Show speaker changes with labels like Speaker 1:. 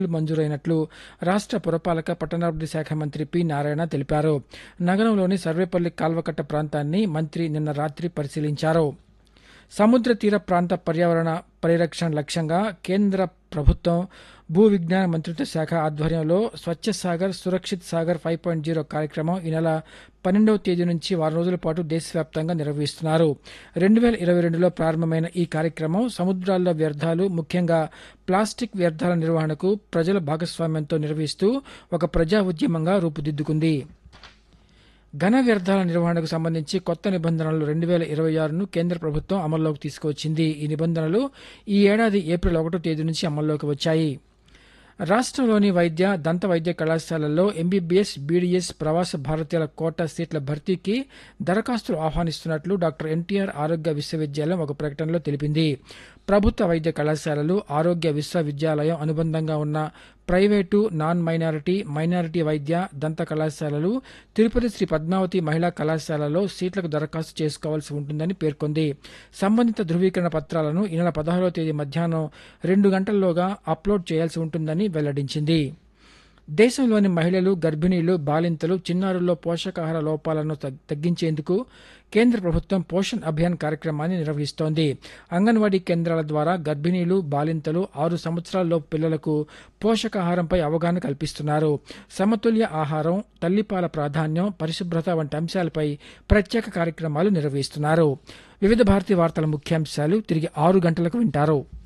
Speaker 1: మంజూరైనట్లు రాష్ట్ర పురపాలక పట్టణాభివృద్ధి శాఖ మంత్రి పి నారాయణ తెలిపారు నగరంలోని సర్వేపల్లి కాల్వకట్ట ప్రాంతాన్ని మంత్రి నిన్న రాత్రి పరిశీలించారు సముద్ర తీర ప్రాంత పర్యావరణ పరిరక్షణ లక్ష్యంగా కేంద్ర ప్రభుత్వం భూ విజ్ఞాన మంత్రిత్వ శాఖ ఆధ్వర్యంలో Swachh Sagar Surakshit Sagar five point zero కార్యక్రమం ఈ నెల పన్నెండవ తేదీ నుంచి వారం రోజుల పాటు దేశవ్యాప్తంగా నిర్వహిస్తున్నారు రెండు వేల ఇరవై రెండులో ప్రారంభమైన ఈ కార్యక్రమం సముద్రాల్లో వ్యర్థాలు ముఖ్యంగా ప్లాస్టిక్ వ్యర్థాల నిర్వహణకు ప్రజల భాగస్వామ్యంతో నిర్వహిస్తూ ఒక ప్రజా ఉద్యమంగా రూపుదిద్దుకుంది ఘన వ్యర్థాల నిర్వహణకు సంబంధించి కొత్త నిబంధనలు రెండు వేల ఇరవై ఆరును కేంద్ర ప్రభుత్వం అమల్లోకి తీసుకువచ్చింది ఈ నిబంధనలు ఈ ఏడాది ఏప్రిల్ ఒకటో తేదీ నుంచి అమల్లోకి వచ్చాయి రాష్ట్రంలోని వైద్య దంత వైద్య కళాశాలల్లో ఎంబీబీఎస్ బీడీఎస్ ప్రవాస భారతీయుల కోటా సీట్ల భర్తీకి దరఖాస్తులు ఆహ్వానిస్తున్నట్లు డాక్టర్ ఎన్టీఆర్ ఆరోగ్య విశ్వవిద్యాలయం ఒక ప్రకటనలో తెలిపింది ప్రభుత్వ వైద్య కళాశాలలు ఆరోగ్య విశ్వవిద్యాలయం అనుబంధంగా ఉన్న ప్రైవేటు నాన్ మైనారిటీ మైనారిటీ వైద్య దంత కళాశాలలు తిరుపతి శ్రీ పద్మావతి మహిళా కళాశాలలో సీట్లకు దరఖాస్తు చేసుకోవాల్సి ఉంటుందని పేర్కొంది సంబంధిత ధృవీకరణ పత్రాలను ఈ నెల పదహారవ తేదీ మధ్యాహ్నం రెండు గంటల్లోగా అప్లోడ్ చేయాల్సి ఉంటుందని వెల్లడించింది దేశంలోని మహిళలు గర్భిణీలు బాలింతలు చిన్నారుల్లో పోషకాహార లోపాలను తగ్- తగ్గించేందుకు కేంద్ర ప్రభుత్వం పోషణ్ అభియాన్ కార్యక్రమాన్ని నిర్వహిస్తోంది అంగన్వాడీ కేంద్రాల ద్వారా గర్భిణీలు బాలింతలు ఆరు సంవత్సరాలలోపు పిల్లలకు పోషకాహారంపై అవగాహన కల్పిస్తున్నారు సమతుల్య ఆహారం తల్లిపాల ప్రాధాన్యం పరిశుభ్రత వంటి అంశాలపై ప్రత్యేక కార్యక్రమాలు నిర్వహిస్తున్నారు వివిధ భారతీ వార్తల ముఖ్యాంశాలు తిరిగి ఆరు గంటలకు వింటారు